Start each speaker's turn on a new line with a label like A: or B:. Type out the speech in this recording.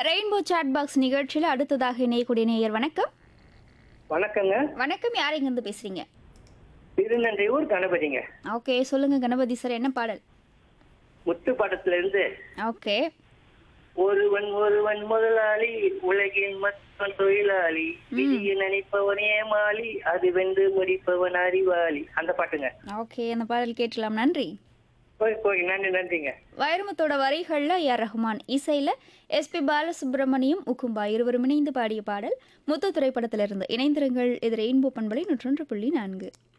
A: rainbow chat box நிகழ்ச்சியில் அடுத்ததாக இணையக்கூடிய நேயர் வணக்கம்
B: வணக்கங்க
A: வணக்கம் யார் இருந்து பேசுறீங்க
B: திருநன்றையூர் கணபதிங்க
A: ஓகே சொல்லுங்க கணபதி சார் என்ன பாடல்
B: முத்து படத்துல இருந்து
A: ஓகே
B: ஒருவன் ஒருவன் முதலாளி உலகின் மற்றவன் தொழிலாளி விதியை நினைப்பவன் ஏமாளி அது வென்று முடிப்பவன் அறிவாளி அந்த பாட்டுங்க
A: ஓகே அந்த பாடல் கேட்கலாம் நன்றி
B: போய் போய் நன்றி நன்றிங்க
A: வைரமுத்தோட வரிகளில் ஏ ரஹ்மான் இசையில் எஸ்பி பாலசுப்ரமணியம் உக்கும்பா இருவரும் இணைந்து பாடிய பாடல் முத்து திரைப்படத்திலிருந்து இணைந்திருங்கள் இது ரெயின்போ பண்பலை நூற்றொன்று புள்ளி நான்கு